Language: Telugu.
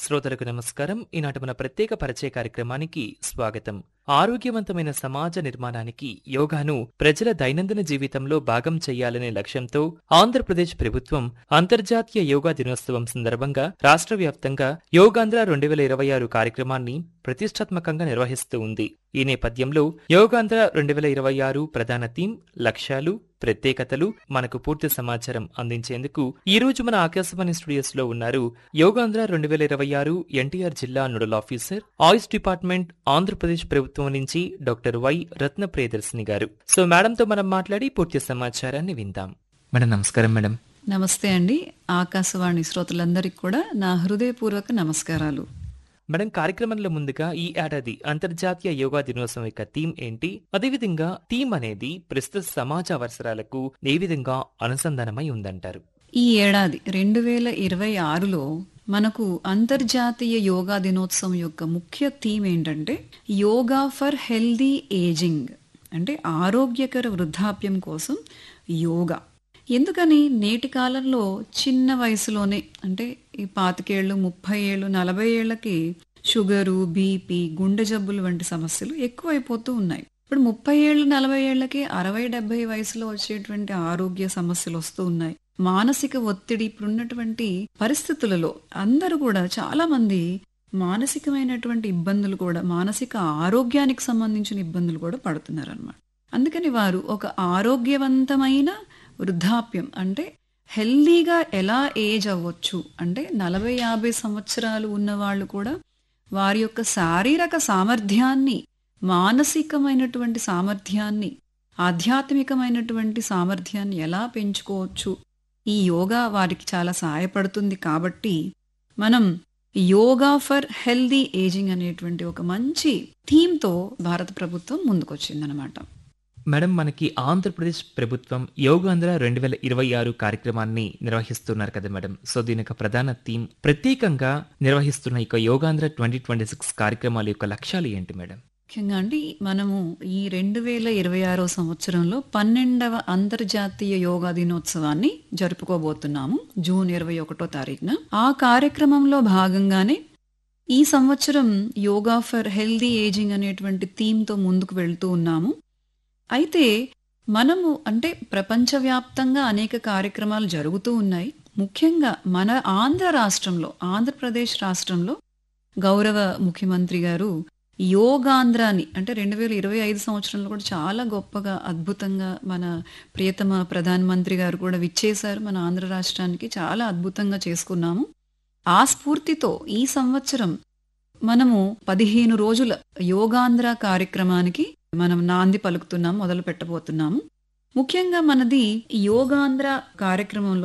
శ్రోతలకు నమస్కారం ఈనాటి మన ప్రత్యేక పరిచయ కార్యక్రమానికి స్వాగతం ఆరోగ్యవంతమైన సమాజ నిర్మాణానికి యోగాను ప్రజల దైనందిన జీవితంలో భాగం చేయాలనే లక్ష్యంతో ఆంధ్రప్రదేశ్ ప్రభుత్వం అంతర్జాతీయ యోగా దినోత్సవం సందర్భంగా రాష్ట్ర వ్యాప్తంగా యోగాంధ్ర రెండు వేల ఇరవై ఆరు కార్యక్రమాన్ని ప్రతిష్టాత్మకంగా నిర్వహిస్తూ ఉంది ఈ నేపథ్యంలో యోగాంధ్ర రెండు వేల ఇరవై ఆరు ప్రధాన థీమ్ లక్ష్యాలు ప్రత్యేకతలు మనకు పూర్తి సమాచారం అందించేందుకు ఈ రోజు మన ఆకాశవాణి స్టూడియోస్ లో ఉన్నారు యోగాంధ్ర రెండు వేల ఇరవై ఆరు ఎన్టీఆర్ జిల్లా nodal officer AYUSH department Andhra Pradesh ప్రభుత్వం నుంచి డాక్టర్ వై రత్న ప్రియదర్శిని గారు సో మేడంతో మనం మాట్లాడి పూర్తి సమాచారాన్ని విందాం మేడం నమస్కారం మేడం నమస్తే అండి ఆకాశవాణి శ్రోతలందరికీ కూడా నా హృదయపూర్వక నమస్కారాలు మేడం కార్యక్రమంలో ముందుగా ఈ ఏడాది అంతర్జాతీయ యోగా దినోత్సవం యొక్క థీమ్ ఏంటి అదేవిధంగా థీమ్ అనేది ప్రస్తుత సమాజ అవసరాలకు ఏ విధంగా అనుసంధానమై ఉందంటారు ఈ ఏడాది రెండు వేల ఇరవై ఆరులో మనకు అంతర్జాతీయ యోగా దినోత్సవం యొక్క ముఖ్య థీమ్ ఏంటంటే యోగా ఫర్ హెల్దీ ఏజింగ్ అంటే ఆరోగ్యకర వృద్ధాప్యం కోసం యోగా ఎందుకని నేటి కాలంలో చిన్న వయసులోనే అంటే ఈ పాతికేళ్ళు ముప్పై ఏళ్ళు నలభై ఏళ్లకి షుగరు బీపీ గుండె జబ్బులు వంటి సమస్యలు ఎక్కువైపోతూ ఉన్నాయి ఇప్పుడు ముప్పై ఏళ్ళు నలభై ఏళ్లకి అరవై డెబ్బై వయసులో వచ్చేటువంటి ఆరోగ్య సమస్యలు వస్తూ ఉన్నాయి మానసిక ఒత్తిడి ఇప్పుడున్నటువంటి పరిస్థితులలో అందరూ కూడా చాలా మంది మానసికమైనటువంటి ఇబ్బందులు కూడా మానసిక ఆరోగ్యానికి సంబంధించిన ఇబ్బందులు కూడా పడుతున్నారు అనమాట అందుకని వారు ఒక ఆరోగ్యవంతమైన వృద్ధాప్యం అంటే హెల్దీగా ఎలా ఏజ్ అవ్వచ్చు అంటే నలభై యాభై సంవత్సరాలు ఉన్న వాళ్ళు కూడా వారి యొక్క శారీరక సామర్థ్యాన్ని మానసికమైనటువంటి సామర్థ్యాన్ని ఆధ్యాత్మికమైనటువంటి సామర్థ్యాన్ని ఎలా పెంచుకోవచ్చు ఈ యోగా వారికి చాలా సహాయపడుతుంది కాబట్టి మనం యోగా ఫర్ హెల్దీ ఏజింగ్ అనేటువంటి ఒక మంచి థీమ్తో భారత ప్రభుత్వం ముందుకొచ్చిందనమాట మేడం మనకి ఆంధ్రప్రదేశ్ ప్రభుత్వం యోగాంధ్ర రెండు వేల ఇరవై ఆరు కార్యక్రమాన్ని నిర్వహిస్తున్నారు కదా మేడం సో దీని యొక్క ప్రధాన థీమ్ ప్రత్యేకంగా నిర్వహిస్తున్న ఇక యోగాంధ్ర ట్వంటీ ట్వంటీ సిక్స్ కార్యక్రమాల యొక్క లక్ష్యాలు ఏంటి మేడం ముఖ్యంగా అండి మనము ఈ రెండు వేల ఇరవై ఆరో సంవత్సరంలో పన్నెండవ అంతర్జాతీయ యోగా దినోత్సవాన్ని జరుపుకోబోతున్నాము జూన్ ఇరవై ఒకటో తారీఖున ఆ కార్యక్రమంలో భాగంగానే ఈ సంవత్సరం యోగా ఫర్ హెల్దీ ఏజింగ్ అనేటువంటి థీమ్తో ముందుకు వెళ్తూ ఉన్నాము అయితే మనము అంటే ప్రపంచవ్యాప్తంగా అనేక కార్యక్రమాలు జరుగుతూ ఉన్నాయి ముఖ్యంగా మన ఆంధ్ర రాష్ట్రంలో ఆంధ్రప్రదేశ్ రాష్ట్రంలో గౌరవ ముఖ్యమంత్రి గారు యోగాంధ్రాని అంటే రెండు వేల ఇరవై ఐదు సంవత్సరంలో కూడా చాలా గొప్పగా అద్భుతంగా మన ప్రియతమ ప్రధానమంత్రి గారు కూడా విచ్చేశారు మన ఆంధ్ర రాష్ట్రానికి చాలా అద్భుతంగా చేసుకున్నాము ఆ స్ఫూర్తితో ఈ సంవత్సరం మనము పదిహేను రోజుల యోగాంధ్ర కార్యక్రమానికి మనం నాంది పలుకుతున్నాం మొదలు పెట్టబోతున్నాము ముఖ్యంగా మనది యోగాంధ్ర కార్యక్రమంలో